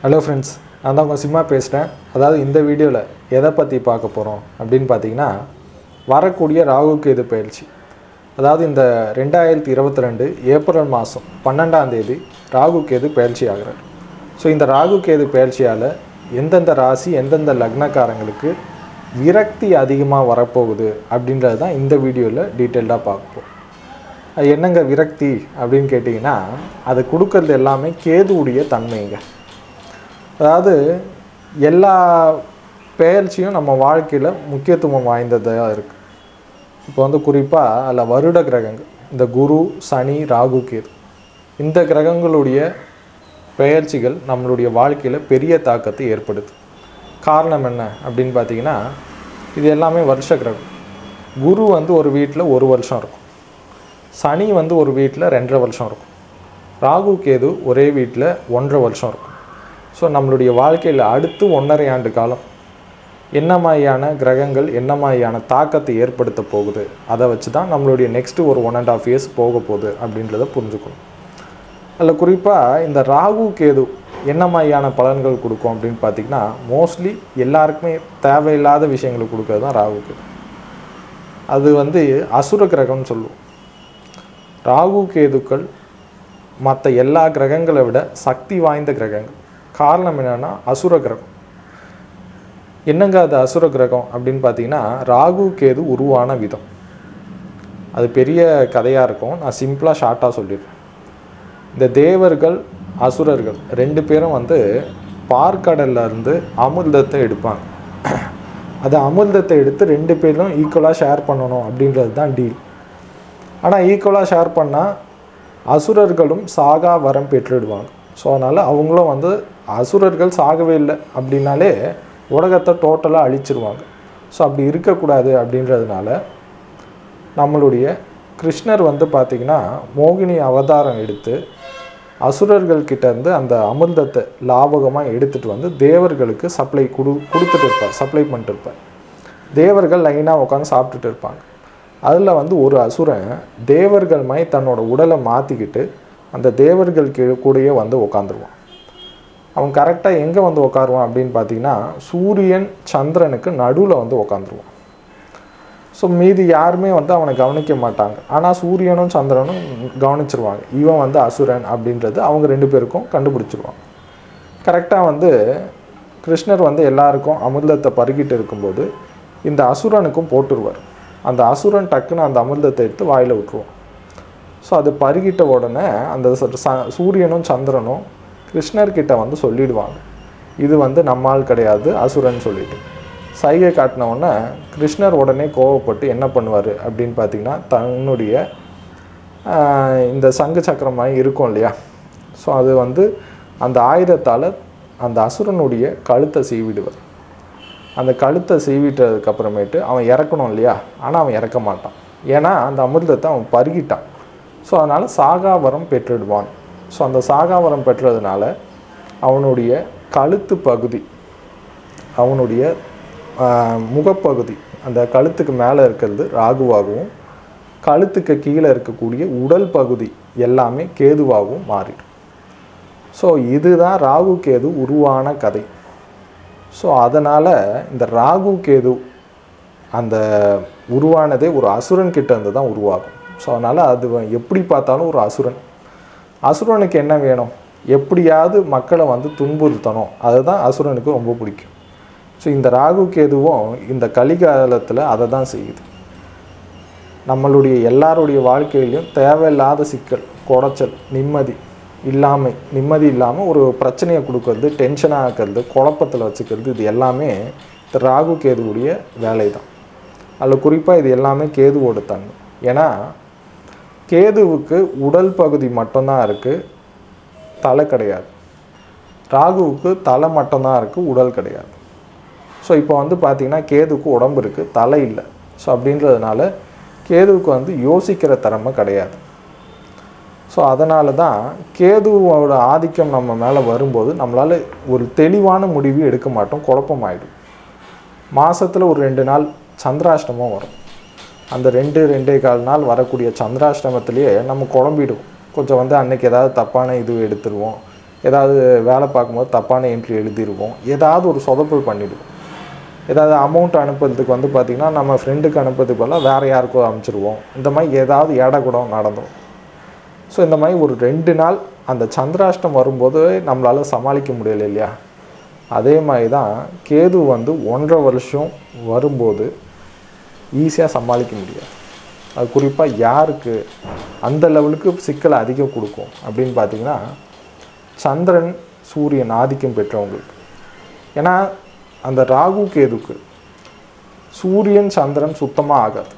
Hello friends நான் தான் உங்கள் சிம்மா பேசுகிறேன் அதாவது இந்த வீடியோவில் எதை பற்றி பார்க்க போகிறோம் அப்படின்னு பார்த்தீங்கன்னா வரக்கூடிய ராகு கேது பயிற்சி அதாவது இந்த ரெண்டாயிரத்தி இருபத்தி ரெண்டு ஏப்ரல் மாதம் பன்னெண்டாம் தேதி ராகு கேது பயிற்சி ஆகிறார் ஸோ இந்த ராகு கேது பயிற்சியால் எந்தெந்த ராசி எந்தெந்த லக்னக்காரங்களுக்கு விரக்தி அதிகமாக வரப்போகுது அப்படின்றது தான் இந்த வீடியோவில் டீட்டெயில்டாக பார்ப்போம் அது என்னங்க விரக்தி அப்படின்னு கேட்டிங்கன்னா அது கொடுக்கறது எல்லாமே கேதுவுடைய தன்மைங்க அதாவது எல்லா பெயர்ச்சியும் நம்ம வாழ்க்கையில் முக்கியத்துவம் வாய்ந்ததாக இருக்குது இப்போ வந்து குறிப்பாக அதில் வருட கிரகங்கள் இந்த குரு சனி ராகு கேது இந்த கிரகங்களுடைய பெயர்ச்சிகள் நம்மளுடைய வாழ்க்கையில் பெரிய தாக்கத்தை ஏற்படுது காரணம் என்ன அப்படின்னு பார்த்தீங்கன்னா இது எல்லாமே வருஷ கிரகம் குரு வந்து ஒரு வீட்டில் ஒரு வருஷம் இருக்கும் சனி வந்து ஒரு வீட்டில் ரெண்டரை வருஷம் இருக்கும் ராகு கேது ஒரே வீட்டில் ஒன்றரை வருஷம் இருக்கும் ஸோ நம்மளுடைய வாழ்க்கையில் அடுத்து ஒன்றரை ஆண்டு காலம் என்ன மாதிரியான கிரகங்கள் என்ன மாதிரியான தாக்கத்தை ஏற்படுத்த போகுது அதை வச்சு தான் நம்மளுடைய நெக்ஸ்ட்டு ஒரு ஒன் அண்ட் ஆஃப் இயர்ஸ் போக போகுது அப்படின்றத புரிஞ்சுக்கணும் அதில் குறிப்பாக இந்த ராகு கேது என்ன மாதிரியான பலன்கள் கொடுக்கும் அப்படின்னு பார்த்தீங்கன்னா மோஸ்ட்லி எல்லாருக்குமே தேவையில்லாத விஷயங்களை கொடுக்கறது தான் ராகு கேது அது வந்து அசுர கிரகம்னு சொல்லுவோம் ராகு கேதுக்கள் மற்ற எல்லா கிரகங்களை விட சக்தி வாய்ந்த கிரகங்கள் காரணம் என்னென்னா அசுர கிரகம் என்னங்க அது அசுர கிரகம் அப்படின்னு பார்த்தீங்கன்னா ராகு கேது உருவான விதம் அது பெரிய கதையாக இருக்கும் நான் சிம்பிளாக ஷார்ட்டாக சொல்லிடுறேன் இந்த தேவர்கள் அசுரர்கள் ரெண்டு பேரும் வந்து பார்க்கடல்ல இருந்து அமிர்தத்தை எடுப்பாங்க அது அமிர்தத்தை எடுத்து ரெண்டு பேரும் ஈக்குவலாக ஷேர் பண்ணணும் அப்படின்றது தான் டீல் ஆனால் ஈக்குவலாக ஷேர் பண்ணால் அசுரர்களும் சாகா வரம் பெற்றுடுவாங்க ஸோ அதனால் அவங்களும் வந்து அசுரர்கள் சாகவே இல்லை அப்படின்னாலே உலகத்தை டோட்டலாக அழிச்சிருவாங்க ஸோ அப்படி இருக்கக்கூடாது அப்படின்றதுனால நம்மளுடைய கிருஷ்ணர் வந்து பார்த்திங்கன்னா மோகினி அவதாரம் எடுத்து அசுரர்கள் கிட்ட இருந்து அந்த அமிர்தத்தை லாபகமாக எடுத்துகிட்டு வந்து தேவர்களுக்கு சப்ளை கொடு கொடுத்துட்டு இருப்பார் சப்ளை பண்ணிட்டு இருப்பார் தேவர்கள் லைனாக உட்காந்து சாப்பிட்டுட்டு இருப்பாங்க அதில் வந்து ஒரு அசுரன் தேவர்கள் மாதிரி தன்னோட உடலை மாற்றிக்கிட்டு அந்த தேவர்கள் கீழே கூடயே வந்து உட்காந்துருவான் அவன் கரெக்டாக எங்கே வந்து உட்காருவான் அப்படின்னு பார்த்தீங்கன்னா சூரியன் சந்திரனுக்கு நடுவில் வந்து உட்காந்துருவான் ஸோ மீதி யாருமே வந்து அவனை கவனிக்க மாட்டாங்க ஆனால் சூரியனும் சந்திரனும் கவனிச்சிருவாங்க இவன் வந்து அசுரன் அப்படின்றது அவங்க ரெண்டு பேருக்கும் கண்டுபிடிச்சிருவாங்க கரெக்டாக வந்து கிருஷ்ணர் வந்து எல்லாருக்கும் அமிர்தத்தை பருகிட்டு இருக்கும்போது இந்த அசுரனுக்கும் போட்டுருவார் அந்த அசுரன் டக்குன்னு அந்த அமிர்தத்தை எடுத்து வாயில் விட்டுருவான் ஸோ அது பருகிட்ட உடனே அந்த ச- சூரியனும் சந்திரனும் கிருஷ்ணர்கிட்ட வந்து சொல்லிடுவாங்க இது வந்து நம்மால் கிடையாது அசுரன் சொல்லிட்டு சைகை காட்டின உடனே கிருஷ்ணர் உடனே கோவப்பட்டு என்ன பண்ணுவார் அப்படின்னு பார்த்தீங்கன்னா தன்னுடைய ஆஹ், இந்த சங்கு சக்கரம் மாதிரி இருக்கும் இல்லையா ஸோ அது வந்து அந்த ஆயுதத்தால் அந்த அசுரனுடைய கழுத்தை சீவிடுவார் அந்த கழுத்தை சீவிட்டதுக்கு அப்புறமேட்டு அவன் இறக்கணும் இல்லையா ஆனால் அவன் இறக்க மாட்டான் ஏன்னா அந்த அமிர்தத்தை அவன் பருகிட்டான் ஸோ அதனால் சாகாவரம் பெற்றுடுவான் ஸோ அந்த சாகாவரம் பெற்றதுனால அவனுடைய கழுத்து பகுதி அவனுடைய ஆஹ், முகப்பகுதி அந்த கழுத்துக்கு மேலே இருக்கிறது ராகுவாகவும் கழுத்துக்கு கீழே இருக்கக்கூடிய உடல் பகுதி எல்லாமே கேதுவாகவும் மாறிடும் ஸோ இதுதான் ராகு கேது உருவான கதை ஸோ அதனால் இந்த ராகு கேது அந்த உருவானதே ஒரு அசுரன் கிட்ட இருந்து தான் உருவாகும் ஸோ அதனால் அது வ- எப்படி பார்த்தாலும் ஒரு அசுரன் அசுரனுக்கு என்ன வேணும் எப்படியாவது மக்களை வந்து துன்புறுத்தணும் அதுதான் அசுரனுக்கு ரொம்ப பிடிக்கும் ஸோ இந்த ராகு கேதுவும் இந்த கலிகாலத்தில் அதை தான் செய்யுது நம்மளுடைய எல்லாருடைய வாழ்க்கையிலையும் தேவையில்லாத சிக்கல் குடைச்சல் நிம்மதி இல்லாமை நிம்மதி இல்லாமல் ஒரு பிரச்சனையை கொடுக்கறது டென்ஷனாக ஆக்கிறது குழப்பத்தில் வச்சுக்கிறது இது எல்லாமே இந்த ராகு கேதுவுடைய வேலை தான் அதில் குறிப்பாக இது எல்லாமே கேதுவோட தன்மை ஏன்னா கேதுவுக்கு உடல் பகுதி மட்டும்தான் இருக்குது தலை கிடையாது ராகுவுக்கு தலை மட்டும்தான் இருக்குது உடல் கிடையாது ஸோ இப்போ வந்து பார்த்திங்கன்னா கேதுவுக்கு உடம்பு இருக்குது தலை இல்லை ஸோ அப்படின்றதுனால கேதுவுக்கு வந்து யோசிக்கிற திறமை கிடையாது ஸோ அதனால தான் கேதுவோட ஆதிக்கம் நம்ம மேலே வரும்போது நம்மளால் ஒரு தெளிவான முடிவு எடுக்க மாட்டோம் குழப்பமாயிடும் மாதத்தில் ஒரு ரெண்டு நாள் சந்திராஷ்டமம் வரும் அந்த ரெண்டு ரெண்டே கால் நாள் வரக்கூடிய சந்திராஷ்டமத்திலேயே நம்ம குழம்பிடுவோம் கொஞ்சம் வந்து அன்னைக்கு ஏதாவது தப்பான இது எடுத்துருவோம் ஏதாவது வேலை பார்க்கும்போது தப்பான என்ட்ரி எழுதிருவோம் ஏதாவது ஒரு சொதப்பல் பண்ணிடுவோம் ஏதாவது அமௌண்ட் அனுப்புறதுக்கு வந்து பார்த்திங்கன்னா நம்ம ஃப்ரெண்டுக்கு அனுப்புறதுக்கு பதிலாக வேறு யாருக்கோ அனுப்பிச்சிருவோம் இந்த மாதிரி ஏதாவது ஏடை கூட நடந்துடும் ஸோ இந்த மாதிரி ஒரு ரெண்டு நாள் அந்த சந்திராஷ்டம் வரும்போது நம்மளால் சமாளிக்க முடியல இல்லையா அதே மாதிரி தான் கேது வந்து ஒன்றரை வருஷம் வரும்போது ஈஸியாக சமாளிக்க முடியாது அது குறிப்பாக யாருக்கு அந்த லெவலுக்கு சிக்கலை அதிகம் கொடுக்கும் அப்படின்னு பார்த்தீங்கன்னா சந்திரன் சூரியன் ஆதிக்கம் பெற்றவங்களுக்கு ஏன்னா அந்த ராகு கேதுக்கு சூரியன் சந்திரன் சுத்தமாக ஆகாது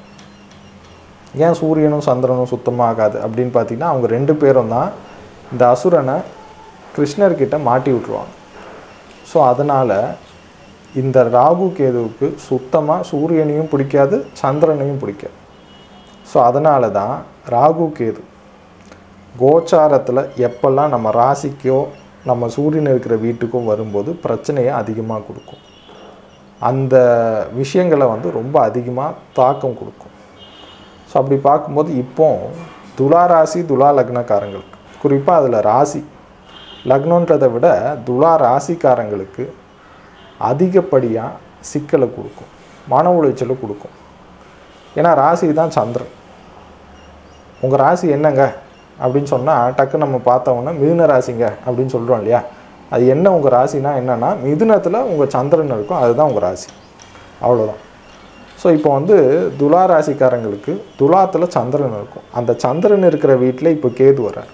ஏன் சூரியனும் சந்திரனும் சுத்தமாக ஆகாது அப்படின்னு பார்த்தீங்கன்னா அவங்க ரெண்டு பேரும் தான் இந்த அசுரனை கிருஷ்ணர்கிட்ட மாட்டி விட்ருவாங்க ஸோ அதனால் இந்த ராகு கேதுவுக்கு சுத்தமாக சூரியனையும் பிடிக்காது சந்திரனையும் பிடிக்காது ஸோ அதனால தான் ராகு கேது கோச்சாரத்தில் எப்பெல்லாம் நம்ம ராசிக்கோ நம்ம சூரியன் இருக்கிற வீட்டுக்கோ வரும்போது பிரச்சனையை அதிகமாக கொடுக்கும் அந்த விஷயங்களை வந்து ரொம்ப அதிகமாக தாக்கம் கொடுக்கும் ஸோ அப்படி பார்க்கும்போது இப்போ துலா ராசி துலா லக்னக்காரங்களுக்கு குறிப்பாக அதில் ராசி லக்னன்றதை விட துலா ராசிக்காரங்களுக்கு அதிகப்படியாக சிக்கலை கொடுக்கும் மன உளைச்சலை கொடுக்கும் ஏன்னா ராசி தான் சந்திரன் உங்கள் ராசி என்னங்க அப்படின்னு சொன்னால் டக்கு நம்ம பார்த்தோன்னா மிதுன ராசிங்க அப்படின்னு சொல்கிறோம் இல்லையா அது என்ன உங்கள் ராசினா என்னென்னா மிதுனத்தில் உங்கள் சந்திரன் இருக்கும் அதுதான் உங்கள் ராசி அவ்வளோதான் ஸோ இப்போ வந்து துலா ராசிக்காரங்களுக்கு துலாத்தில் சந்திரன் இருக்கும் அந்த சந்திரன் இருக்கிற வீட்டில் இப்போ கேது வர்றார்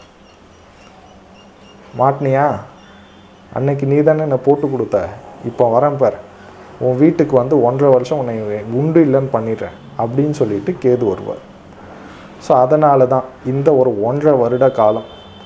மாட்டினியா அன்னைக்கு நீ தானே என்னை போட்டு கொடுத்த இப்போ வரேன் பார் உன் வீட்டுக்கு வந்து ஒன்றரை வருஷம் உன்னை உண்டு இல்லைன்னு பண்ணிடுறேன் அப்படின்னு சொல்லிட்டு கேது வருவார் ஸோ அதனால தான் இந்த ஒரு ஒன்றரை வருட காலம்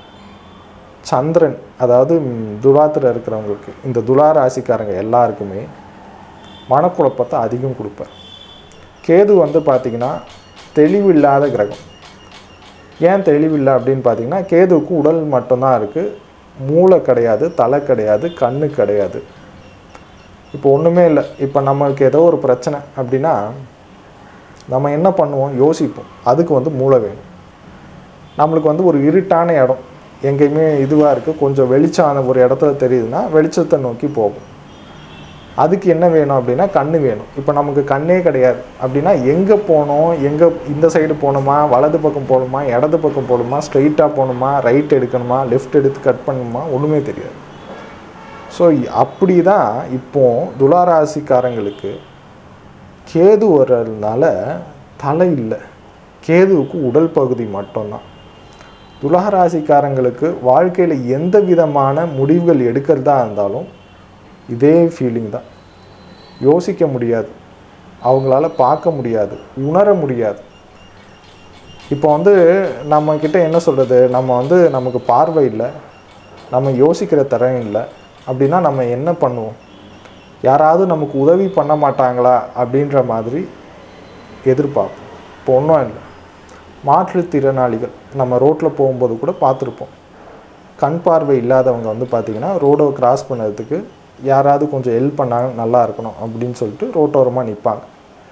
சந்திரன் அதாவது ம், துலாத்தில் இருக்கிறவங்களுக்கு இந்த துலா ராசிக்காரங்க எல்லாருக்குமே மனக்குழப்பத்தை அதிகம் கொடுப்பார் கேது வந்து பார்த்திங்கன்னா தெளிவில்லாத கிரகம் ஏன் தெளிவில்லை அப்படின்னு பார்த்தீங்கன்னா கேதுவுக்கு உடல் மட்டும்தான் இருக்குது மூளை கிடையாது தலை கிடையாது கண்ணு கிடையாது இப்போ ஒன்றுமே இல்லை இப்போ நம்மளுக்கு ஏதோ ஒரு பிரச்சனை அப்படின்னா நம்ம என்ன பண்ணுவோம் யோசிப்போம் அதுக்கு வந்து மூளை வேணும் நம்மளுக்கு வந்து ஒரு இருட்டான இடம் எங்கேயுமே இதுவாக இருக்குது கொஞ்சம் வெளிச்சமான ஒரு இடத்துல தெரியுதுன்னா வெளிச்சத்தை நோக்கி போகும் அதுக்கு என்ன வேணும் அப்படின்னா கண்ணு வேணும் இப்போ நமக்கு கண்ணே கிடையாது அப்படின்னா எங்கே போகணும் எங்கே இந்த சைடு போகணுமா வலது பக்கம் போகணுமா இடது பக்கம் போகணுமா ஸ்ட்ரைட்டாக போகணுமா ரைட் எடுக்கணுமா லெஃப்ட் எடுத்து கட் பண்ணணுமா ஒன்றுமே தெரியாது ஸோ அப்படி தான் இப்போ துளாராசிக்காரங்களுக்கு கேது வர்றதுனால தலை இல்லை கேதுவுக்கு உடல் பகுதி மட்டும்தான் துளாராசிக்காரங்களுக்கு வாழ்க்கையில் எந்த விதமான முடிவுகள் எடுக்கிறதா இருந்தாலும் இதே ஃபீலிங் தான் யோசிக்க முடியாது அவங்களால பார்க்க முடியாது உணர முடியாது இப்போ வந்து நம்ம கிட்ட என்ன சொல்கிறது நம்ம வந்து நமக்கு பார்வை இல்லை நம்ம யோசிக்கிற திறன் இல்லை அப்படின்னா நம்ம என்ன பண்ணுவோம் யாராவது நமக்கு உதவி பண்ண மாட்டாங்களா அப்படின்ற மாதிரி எதிர்பார்ப்போம் இப்போ ஒன்றும் இல்லை மாற்றுத்திறனாளிகள் நம்ம ரோட்டில் போகும்போது கூட பார்த்துருப்போம் கண் பார்வை இல்லாதவங்க வந்து பார்த்திங்கன்னா ரோடை கிராஸ் பண்ணதுக்கு யாராவது கொஞ்சம் ஹெல்ப் பண்ணாங்க நல்லா இருக்கணும் அப்படின்னு சொல்லிட்டு ரோட்டோரமாக நிற்பாங்க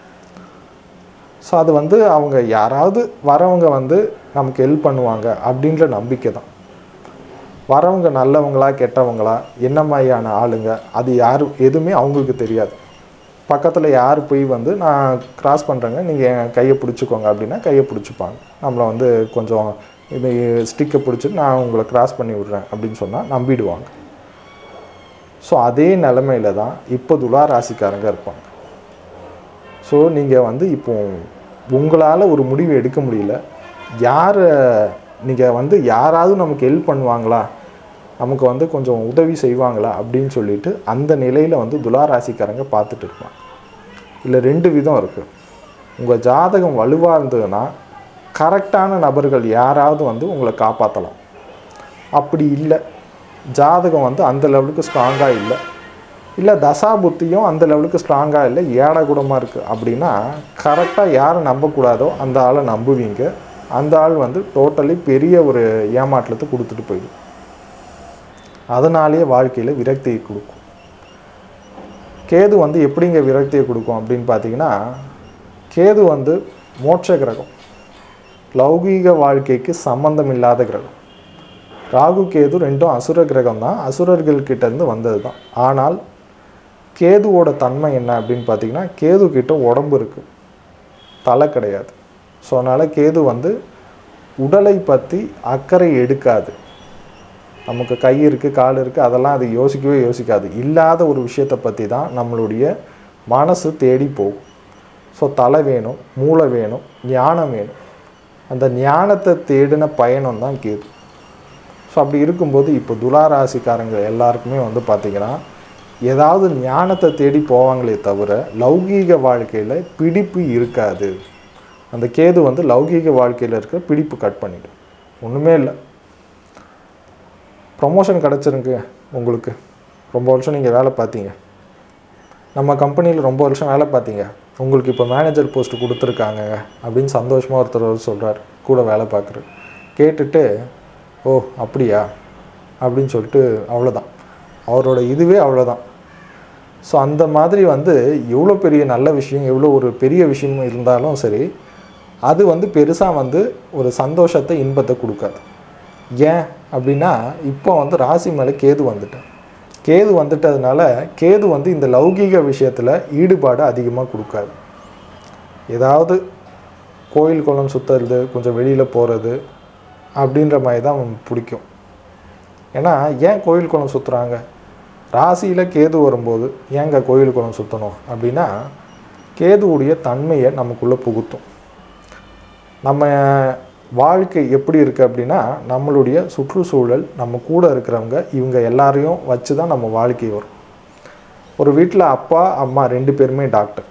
ஸோ அது வந்து அவங்க யாராவது வரவங்க வந்து நமக்கு ஹெல்ப் பண்ணுவாங்க அப்படின்ற நம்பிக்கை தான் வரவங்க நல்லவங்களா கெட்டவங்களா என்ன மாதிரியான ஆளுங்க அது யாரு எதுவுமே அவங்களுக்கு தெரியாது பக்கத்தில் யார் போய் வந்து நான் கிராஸ் பண்ணுறேங்க நீங்கள் என் கையை பிடிச்சிக்கோங்க அப்படின்னா கையை பிடிச்சிப்பாங்க நம்மளை வந்து கொஞ்சம் இது ஸ்டிக்கை பிடிச்சிட்டு நான் உங்களை கிராஸ் பண்ணி விட்றேன் அப்படின்னு சொன்னால் நம்பிடுவாங்க ஸோ அதே நிலமையில தான் இப்போ துலா ராசிக்காரங்க இருப்பாங்க ஸோ நீங்கள் வந்து இப்போ உங்களால் ஒரு முடிவு எடுக்க முடியல யாரை நீங்கள் வந்து யாராவது நமக்கு ஹெல்ப் பண்ணுவாங்களா நமக்கு வந்து கொஞ்சம் உதவி செய்வாங்களா அப்படின்னு சொல்லிட்டு அந்த நிலையில் வந்து துலா ராசிக்காரங்க பார்த்துட்டு இருப்பாங்க இல்லை ரெண்டு விதம் இருக்குது உங்கள் ஜாதகம் வலுவாக இருந்ததுன்னா கரெக்டான நபர்கள் யாராவது வந்து உங்களை காப்பாற்றலாம் அப்படி இல்லை ஜாதகம் வந்து அந்த லெவலுக்கு ஸ்ட்ராங்காக இல்லை இல்லை தசா புத்தியும் அந்த லெவலுக்கு ஸ்ட்ராங்காக இல்லை ஏடகுடமாக இருக்குது அப்படின்னா கரெக்டாக யாரை நம்பக்கூடாதோ அந்த ஆளை நம்புவீங்க அந்த ஆள் வந்து டோட்டலி பெரிய ஒரு ஏமாற்றத்தை கொடுத்துட்டு போயிடும் அதனாலேயே வாழ்க்கையில் விரக்தியை கொடுக்கும் கேது வந்து எப்படிங்க விரக்தியை கொடுக்கும் அப்படின்னு பார்த்தீங்கன்னா கேது வந்து மோட்ச கிரகம் லௌகீக வாழ்க்கைக்கு சம்பந்தம் இல்லாத கிரகம் ராகு கேது ரெண்டும் அசுர கிரகம் தான் அசுரர்கள் கிட்ட இருந்து வந்தது தான் ஆனால் கேதுவோட தன்மை என்ன அப்படின்னு பார்த்தீங்கன்னா கேது கிட்ட உடம்பு இருக்குது தலை கிடையாது ஸோ அதனால் கேது வந்து உடலை பற்றி அக்கறை எடுக்காது நமக்கு கை இருக்குது கால் இருக்குது அதெல்லாம் அது யோசிக்கவே யோசிக்காது இல்லாத ஒரு விஷயத்தை பற்றி தான் நம்மளுடைய மனசு தேடி போகும் ஸோ தலை வேணும் மூளை வேணும் ஞானம் வேணும் அந்த ஞானத்தை தேடின பயணம் தான் கேது ஸோ அப்படி இருக்கும்போது இப்போ துளாராசிக்காரங்க எல்லாருக்குமே வந்து பார்த்திங்கன்னா ஏதாவது ஞானத்தை தேடி போவாங்களே தவிர லௌகீக வாழ்க்கையில் பிடிப்பு இருக்காது அந்த கேது வந்து லௌகீக வாழ்க்கையில் இருக்கிற பிடிப்பு கட் பண்ணிடும் ஒன்றுமே இல்லை ப்ரொமோஷன் கிடச்சிருக்கு உங்களுக்கு ரொம்ப வருஷம் நீங்கள் வேலை பார்த்தீங்க நம்ம கம்பெனியில் ரொம்ப வருஷம் வேலை பார்த்தீங்க உங்களுக்கு இப்போ மேனேஜர் போஸ்ட் கொடுத்துருக்காங்க அப்படின்னு சந்தோஷமாக ஒருத்தர் சொல்கிறார் கூட வேலை பார்க்குறது கேட்டுட்டு ஓ அப்படியா அப்படின்னு சொல்லிட்டு அவ்வளோதான் அவரோட இதுவே அவ்வளோதான் ஸோ அந்த மாதிரி வந்து எவ்வளோ பெரிய நல்ல விஷயம் எவ்வளோ ஒரு பெரிய விஷயம் இருந்தாலும் சரி அது வந்து பெருசாக வந்து ஒரு சந்தோஷத்தை இன்பத்தை கொடுக்காது ஏன் அப்படின்னா இப்போ வந்து ராசி மேலே கேது வந்துட்டேன் கேது வந்துட்டதுனால கேது வந்து இந்த லௌகீக விஷயத்தில் ஈடுபாடு அதிகமாக கொடுக்காது ஏதாவது கோயில் குளம் சுற்றுறது கொஞ்சம் வெளியில் போகிறது அப்படின்ற மாதிரி தான் பிடிக்கும் ஏன்னா ஏன் கோயில் குளம் சுற்றுறாங்க ராசியில் கேது வரும்போது ஏங்க கோயில் குளம் சுற்றணும் அப்படின்னா கேதுவுடைய தன்மையை நமக்குள்ளே புகுத்தும் நம்ம வாழ்க்கை எப்படி இருக்குது அப்படின்னா நம்மளுடைய சுற்றுச்சூழல் நம்ம கூட இருக்கிறவங்க இவங்க எல்லாரையும் வச்சு தான் நம்ம வாழ்க்கை வரும் ஒரு வீட்டில் அப்பா அம்மா ரெண்டு பேருமே டாக்டர்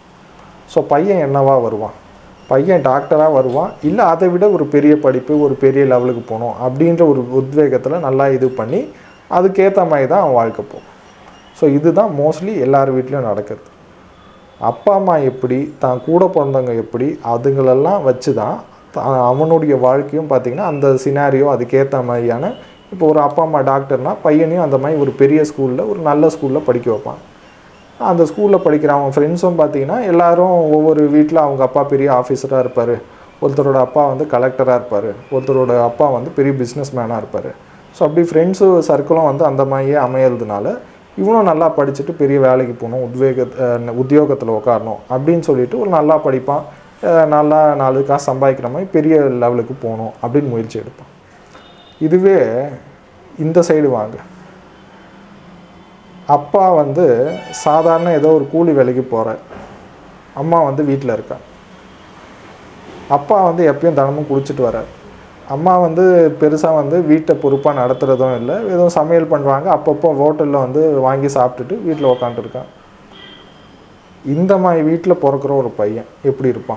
ஸோ பையன் என்னவா வருவான் பையன் டாக்டராக வருவான் இல்லை அதை விட ஒரு பெரிய படிப்பு ஒரு பெரிய லெவலுக்கு போகணும் அப்படின்ற ஒரு உத்வேகத்தில் நல்லா இது பண்ணி அதுக்கேற்ற மாதிரி தான் அவன் வாழ்க்கை போகும் ஸோ இதுதான் மோஸ்ட்லி எல்லார் வீட்லேயும் நடக்கிறது அப்பா அம்மா எப்படி தான் கூட பிறந்தவங்க எப்படி அதுங்களெல்லாம் வச்சு தான் தா- அவனுடைய வாழ்க்கையும் பார்த்திங்கன்னா அந்த சினாரியோ அதுக்கேற்ற மாதிரியான இப்போ ஒரு அப்பா அம்மா டாக்டர்னால் பையனையும் அந்த மாதிரி ஒரு பெரிய ஸ்கூலில் ஒரு நல்ல ஸ்கூலில் படிக்க வைப்பான் அந்த ஸ்கூலில் படிக்கிற அவன் ஃப்ரெண்ட்ஸும் பார்த்தீங்கன்னா எல்லாரும் ஒவ்வொரு வீட்டில் அவங்க அப்பா பெரிய ஆஃபீஸராக இருப்பார் ஒருத்தரோட அப்பா வந்து கலெக்டராக இருப்பார் ஒருத்தரோட அப்பா வந்து பெரிய பிஸ்னஸ் மேனாக இருப்பார் ஸோ அப்படி ஃப்ரெண்ட்ஸு சர்க்கிளும் வந்து அந்த மாதிரியே அமையறதுனால இவனும் நல்லா படிச்சுட்டு பெரிய வேலைக்கு போகணும் உத்வேக உத்தியோகத்தில் உட்காரணும் அப்படின்னு சொல்லிட்டு ஒரு நல்லா படிப்பான் அஹ் நல்லா நாலு காசு சம்பாதிக்கிற மாதிரி பெரிய லெவலுக்கு போகணும் அப்படின்னு முயற்சி எடுப்பான் இதுவே இந்த சைடு வாங்க அப்பா வந்து சாதாரண ஏதோ ஒரு கூலி வேலைக்கு போகிறார் அம்மா வந்து வீட்டில் இருக்கா அப்பா வந்து எப்பயும் தினமும் குளிச்சுட்டு வரார் அம்மா வந்து பெருசாக வந்து வீட்டை பொறுப்பாக நடத்துகிறதும் இல்லை எதுவும் சமையல் பண்ணுவாங்க அப்பப்போ ஹோட்டலில் வந்து வாங்கி சாப்பிட்டுட்டு வீட்டில் உக்காந்துருக்கான் இந்த மாதிரி வீட்டில் பிறக்கிற ஒரு பையன் எப்படி இருப்பான்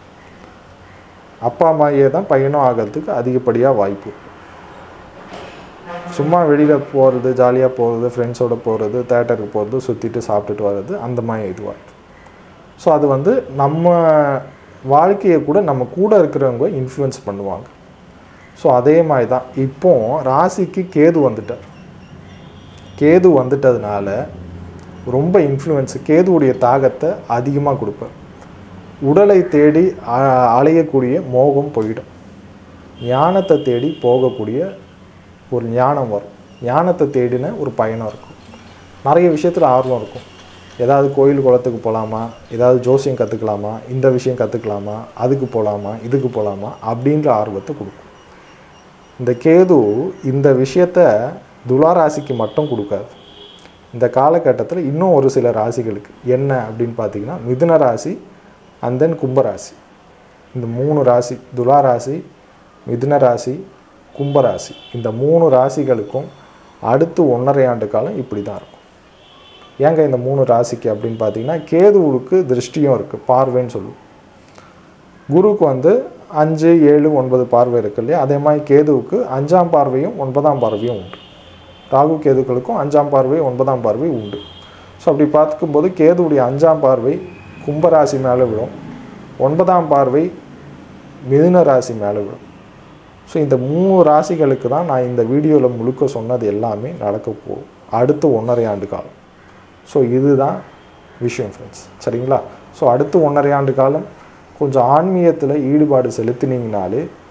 அப்பா அம்மாயே தான் பையனும் ஆகிறதுக்கு அதிகப்படியாக வாய்ப்பு இருக்கு. சும்மா வெளியில் போகிறது ஜாலியாக போகிறது ஃப்ரெண்ட்ஸோட போகிறது தேட்டருக்கு போகிறது சுற்றிட்டு சாப்பிட்டுட்டு வர்றது அந்த மாதிரி இதுவாக ஸோ அது வந்து நம்ம வாழ்க்கையை கூட நம்ம கூட இருக்கிறவங்க இன்ஃப்ளூயன்ஸ் பண்ணுவாங்க ஸோ அதே மாதிரி தான் இப்போ ராசிக்கு கேது வந்துட்டார் கேது வந்துட்டதுனால ரொம்ப இன்ஃப்ளூயன்ஸ் கேதுவுடைய தாகத்தை அதிகமாக கொடுப்பார் உடலை தேடி அ- அலையக்கூடிய மோகம் போயிடும் ஞானத்தை தேடி போகக்கூடிய ஒரு ஞானம் வரும் ஞானத்தை தேடின ஒரு பயணம் இருக்கும் நிறைய விஷயத்தில் ஆர்வம் இருக்கும் ஏதாவது கோயில் குளத்துக்கு போகலாமா ஏதாவது ஜோசியம் கற்றுக்கலாமா இந்த விஷயம் கற்றுக்கலாமா அதுக்கு போகலாமா இதுக்கு போகலாமா அப்படின்ற ஆர்வத்தை கொடுக்கும் இந்த கேது இந்த விஷயத்த துலா ராசிக்கு மட்டும் கொடுக்காது இந்த காலகட்டத்தில் இன்னும் ஒரு சில ராசிகளுக்கு என்ன அப்படின்னு பார்த்தீங்கன்னா மிதுன ராசி அண்ட் தென் கும்பராசி இந்த மூணு ராசி துலா ராசி மிதுன ராசி கும்பராசி இந்த மூணு ராசிகளுக்கும் அடுத்து ஒன்றரை ஆண்டு காலம் இப்படி தான் இருக்கும் ஏங்க இந்த மூணு ராசிக்கு அப்படின்னு பார்த்தீங்கன்னா கேதுவுக்கு திருஷ்டியும் இருக்குது பார்வைன்னு சொல்லுவோம் குருவுக்கு வந்து அஞ்சு ஏழு ஒன்பது பார்வை இருக்கு இல்லையா அதே மாதிரி கேதுவுக்கு அஞ்சாம் பார்வையும் ஒன்பதாம் பார்வையும் உண்டு ராகு கேதுக்களுக்கும் அஞ்சாம் பார்வை ஒன்பதாம் பார்வை உண்டு ஸோ அப்படி பார்க்கும்போது கேதுவுடைய அஞ்சாம் பார்வை கும்பராசி மேலே விழும் ஒன்பதாம் பார்வை மிதுன ராசி மேலே விழும் ஸோ இந்த மூணு ராசிகளுக்கு தான் நான் இந்த வீடியோவில் முழுக்க சொன்னது எல்லாமே நடக்க போகும் அடுத்த ஒன்றரை ஆண்டு காலம் ஸோ இதுதான் விஷயம் ஃப்ரெண்ட்ஸ் சரிங்களா ஸோ அடுத்து ஒன்றரை ஆண்டு காலம் கொஞ்சம் ஆன்மீகத்தில் ஈடுபாடு செலுத்தினீங்கனாலே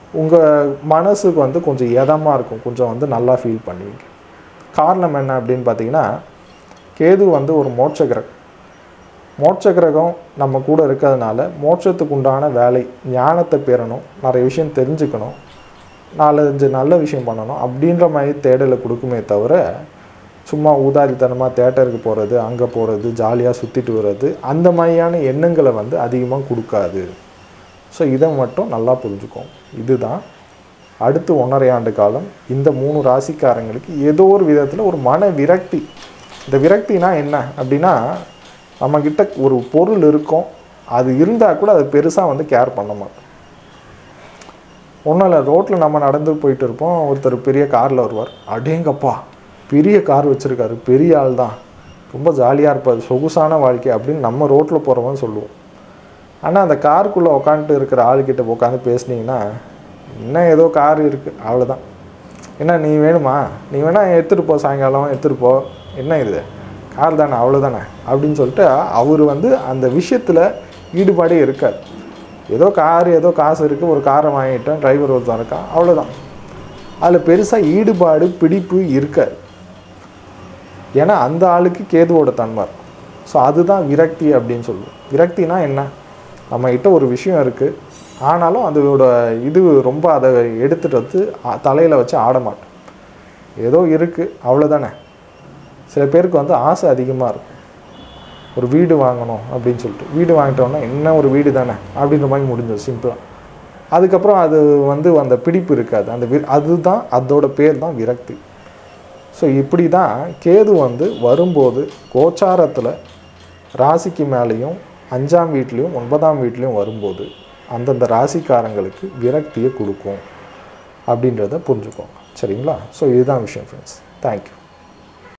உங்கள் மனசுக்கு வந்து கொஞ்சம் இதமாக இருக்கும் கொஞ்சம் வந்து நல்லா ஃபீல் பண்ணுவீங்க காரணம் என்ன அப்படின்னு பார்த்தீங்கன்னா கேது வந்து ஒரு மோட்ச கிரகம் மோட்ச கிரகம் நம்ம கூட இருக்கிறதுனால மோட்சத்துக்கு உண்டான வேலை ஞானத்தை பெறணும் நிறைய விஷயம் தெரிஞ்சுக்கணும் நாலஞ்சு நல்ல விஷயம் பண்ணணும் அப்படின்ற மாதிரி தேடலை கொடுக்குமே தவிர சும்மா ஊதாரித்தனமாக தேட்டருக்கு போகிறது அங்கே போகிறது ஜாலியாக சுற்றிட்டு வர்றது அந்த மாதிரியான எண்ணங்களை வந்து அதிகமாக கொடுக்காது ஸோ இதை மட்டும் நல்லா புரிஞ்சுக்கோங்க இதுதான் அடுத்து ஒன்றரை ஆண்டு காலம் இந்த மூணு ராசிக்காரங்களுக்கு ஏதோ ஒரு விதத்தில் ஒரு மன விரக்தி இந்த விரக்தினா என்ன அப்படின்னா நம்மக்கிட்ட ஒரு பொருள் இருக்கும் அது இருந்தால் கூட அது பெருசாக வந்து கேர் பண்ண மாட்டோம் ஒன்றும் இல்லை ரோட்டில் நம்ம நடந்து போயிட்டு இருப்போம் ஒருத்தர் பெரிய காரில் வருவார் அடேங்கப்பா பெரிய கார் வச்சுருக்காரு பெரிய ஆள் தான் ரொம்ப ஜாலியாக இருப்பார் சொகுசான வாழ்க்கை அப்படின்னு நம்ம ரோட்டில் போகிறவங்க சொல்லுவோம் ஆனால் அந்த காருக்குள்ளே உட்காந்துட்டு இருக்கிற ஆளுக்கிட்ட உட்காந்து பேசுனீங்கன்னா என்ன ஏதோ கார் இருக்குது அவ்வளோதான் என்ன நீ வேணுமா நீ வேணால் எடுத்துகிட்டு போ சாயங்காலம் எடுத்துகிட்டு போ என்ன இது கார் தானே அவ்வளோதானே அப்படின்னு சொல்லிட்டு அவர் வந்து அந்த விஷயத்தில் ஈடுபாடே இருக்காது ஏதோ கார் ஏதோ காசு இருக்குது ஒரு காரை வாங்கிட்டேன் டிரைவர் ஒருத்தன் இருக்கான் அவ்வளோதான் அதில் பெருசாக ஈடுபாடு பிடிப்பு இருக்காது ஏன்னா அந்த ஆளுக்கு கேதுவோட தன்மை இருக்கும் ஸோ அதுதான் விரக்தி அப்படின்னு சொல்லுவோம் விரக்தினா என்ன நம்மகிட்ட ஒரு விஷயம் இருக்குது ஆனாலும் அதோட இது ரொம்ப அதை எடுத்துகிட்டு வந்து தலையில் வச்சு ஆட மாட்டோம் ஏதோ இருக்குது அவ்வளோதானே சில பேருக்கு வந்து ஆசை அதிகமாக இருக்கும் ஒரு வீடு வாங்கணும் அப்படின்னு சொல்லிட்டு வீடு வாங்கிட்டோம்னா என்ன ஒரு வீடு தானே அப்படின்ற மாதிரி முடிஞ்சது சிம்பிளாக அதுக்கப்புறம் அது வந்து அந்த பிடிப்பு இருக்காது அந்த வி அதுதான் அதோட பேர் தான் விரக்தி ஸோ இப்படி தான் கேது வந்து வரும்போது கோச்சாரத்தில் ராசிக்கு மேலேயும் அஞ்சாம் வீட்லேயும் ஒன்பதாம் வீட்லேயும் வரும்போது அந்தந்த ராசிக்காரங்களுக்கு விரக்தியை கொடுக்கும் அப்படின்றத புரிஞ்சுக்கோங்க சரிங்களா ஸோ இதுதான் விஷயம் ஃப்ரெண்ட்ஸ் தேங்க்யூ